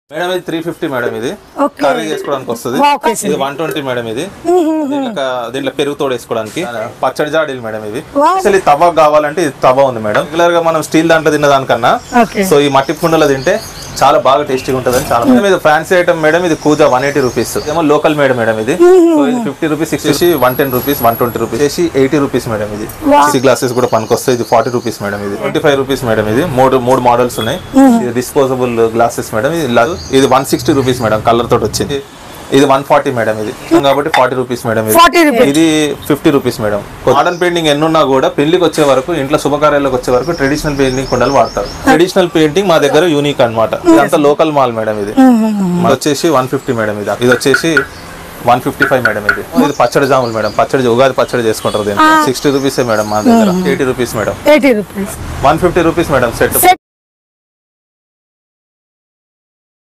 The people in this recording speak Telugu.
మేడం ఇది త్రీ ఫిఫ్టీ మేడం ఇది ఓకే కర్రీ చేసుకోవడానికి వస్తుంది ఓకే సార్. ఇది వన్ ట్వంటీ మేడం ఇది దీంట్లో క- దీంట్లో పెరుగు తోడు వేసుకోవడానికి పచ్చడి జాడీలు మేడం ఇది వావ్. అసలు ఈ తవ కావాలంటే ఇది తవ ఉంది మేడం రెగ్యులర్ గా మనం స్టీల్ దాంట్లో తిన్న దానికన్నా ఓకే సో ఈ మట్టి కుండలో తింటే చాలా బాగా టేస్టీగా ఉంటుంది చాలా మేడం ఇది ఫ్యాన్సీ ఐటమ్ మేడం ఇది కూజా వన్ ఎయిటీ రూపీస్ ఏమో లోకల్ మేడం మేడం ఇది సో ఇది fifty rupees sixty one ten rupees one twenty rupees చేసి ఎయిటీ రూపీస్ మేడం ఇది సిక్స్ గ్లాసెస్ కూడా పనికొస్తాయి ఇది ఫార్టీ రూపీస్ మేడం ఇది ట్వంటీ ఫైవ్ రూపీస్ మేడం ఇది మూడు మూడు మోడల్స్ ఉన్నాయి ఇది డిస్పోజబుల్ గ్లాసెస్ మేడం ఇది లా- ఇది one sixty rupees madam colour తోటి వచ్చింది ఇది వన్ ఫార్టీ మేడం ఇది కాబట్టి ఫార్టీ రూపీస్ మేడం ఇది 40 రూపీస్ ఇది fifty rupees madam modern painting ఎన్నున్నా కూడా పెళ్లికి వచ్చే వరకు ఇంట్లో శుభకార్యాలకు వచ్చే వరకు ట్రెడిషనల్ పెయింటింగ్ కుండలు వాడతారు ట్రెడిషనల్ పెయింటింగ్ మా దగ్గర యూనిక్ అన్నమాట ఇదంతా లోకల్ మాల్ మేడం ఇది ఇది వచ్చేసి వన్ ఫిఫ్టీ మేడం ఇది ఇది వచ్చేసి వన్ ఫిఫ్టీ ఫైవ్ మేడం ఇది ఇది పచ్చడి జాములు మేడం పచ్చడి ఉగాది పచ్చడి చేసుకుంటారు దీంట్లో సిక్స్టీ రూపీసే మేడం మా దగ్గర eighty rupees madam eighty rupees one fifty rupees madam set set